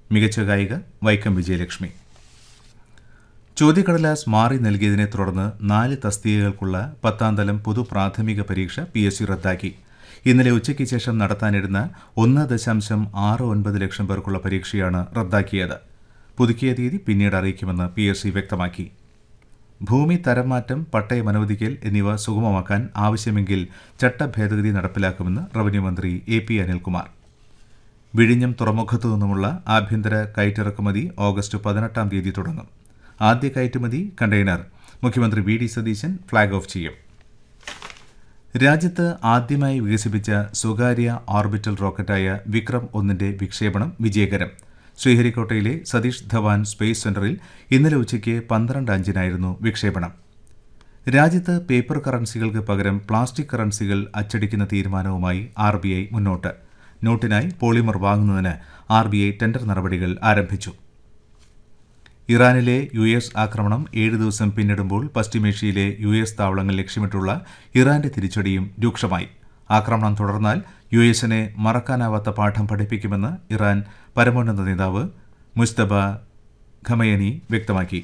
മികച്ച ഗായിക വൈക്കം വിജയലക്ഷ്മി ചോദ്യക്കടലാസ് മാറി നൽകിയതിനെ തുടർന്ന് നാല് തസ്തികകൾക്കുള്ള പത്താം തലം പൊതു പ്രാഥമിക പരീക്ഷ പി എസ് സി റദ്ദാക്കി ഇന്നലെ ഉച്ചയ്ക്ക് ശേഷം നടത്താനിരുന്ന ഒന്ന് ദശാംശം ആറ് ഒൻപത് ലക്ഷം പേർക്കുള്ള പരീക്ഷയാണ് റദ്ദാക്കിയത് പുതുക്കിയ തീയതി പിന്നീട് അറിയിക്കുമെന്ന് പി എസ് സി വ്യക്തമാക്കി ഭൂമി തരം മാറ്റം പട്ടയം അനുവദിക്കൽ എന്നിവ സുഗമമാക്കാൻ ആവശ്യമെങ്കിൽ ചട്ടഭേദഗതി നടപ്പിലാക്കുമെന്ന് റവന്യൂ മന്ത്രി എ പി അനിൽകുമാർ വിഴിഞ്ഞം തുറമുഖത്തു നിന്നുമുള്ള ആഭ്യന്തര കയറ്റിറക്കുമതി ഓഗസ്റ്റ് പതിനെട്ടാം തീയതി തുടങ്ങും ആദ്യ കയറ്റുമതി കണ്ടെയ്നർ മുഖ്യമന്ത്രി V D Satheesan flag off ചെയ്യും രാജ്യത്ത് ആദ്യമായി വികസിപ്പിച്ച സ്വകാര്യ ഓർബിറ്റൽ റോക്കറ്റായ വിക്രം ഒന്നിന്റെ വിക്ഷേപണം വിജയകരം ശ്രീഹരിക്കോട്ടയിലെ സതീഷ് ധവാൻ സ്പേസ് സെന്ററിൽ ഇന്നലെ ഉച്ചയ്ക്ക് പന്ത്രണ്ട് അഞ്ചിനായിരുന്നു വിക്ഷേപണം രാജ്യത്ത് പേപ്പർ കറൻസികൾക്ക് പകരം പ്ലാസ്റ്റിക് കറൻസികൾ അച്ചടിക്കുന്ന തീരുമാനവുമായി ആർ ബി ഐ മുന്നോട്ട് നോട്ടിനായി പോളിമർ വാങ്ങുന്നതിന് ആർ ബി ഐ ടെൻഡർ നടപടികൾ ആരംഭിച്ചു ഇറാനിലെ യു എസ് ആക്രമണം ഏഴ് ദിവസം പിന്നിടുമ്പോൾ പശ്ചിമേഷ്യയിലെ യു എസ് താവളങ്ങൾ ലക്ഷ്യമിട്ടുള്ള ഇറാന്റെ തിരിച്ചടിയും രൂക്ഷമായി ആക്രമണം തുടർന്നാൽ യു എസിനെ മറക്കാനാവാത്ത പാഠം പഠിപ്പിക്കുമെന്ന് ഇറാൻ പരമോന്നത നേതാവ് മുസ്തബ ഖമയനി വ്യക്തമാക്കി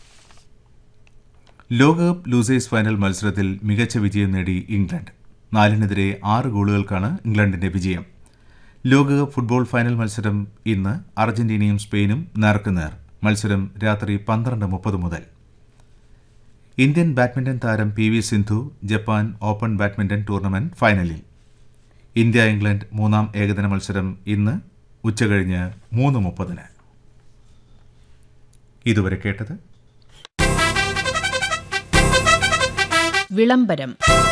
ലോകകപ്പ് ലൂസേഴ്സ് ഫൈനൽ മത്സരത്തിൽ മികച്ച വിജയം നേടി ഇംഗ്ലണ്ട് നാലിനെതിരെ ആറ് ഗോളുകൾക്കാണ് ഇംഗ്ലണ്ടിന്റെ വിജയം ലോകകപ്പ് ഫുട്ബോൾ ഫൈനൽ മത്സരം ഇന്ന് അർജന്റീനയും സ്പെയിനും നേർക്കുനേർ മത്സരം രാത്രി പന്ത്രണ്ട് മുപ്പത് മുതൽ ഇന്ത്യൻ ബാഡ്മിന്റൺ താരം P V Sindhu Japan Open badminton tournament ഫൈനലിൽ ഇന്ത്യ ഇംഗ്ലണ്ട് മൂന്നാം ഏകദിന മത്സരം ഇന്ന് ഉച്ചകഴിഞ്ഞ് മൂന്ന് മുപ്പതിന് ഇതുവരെ കേട്ടത് വിളംബരം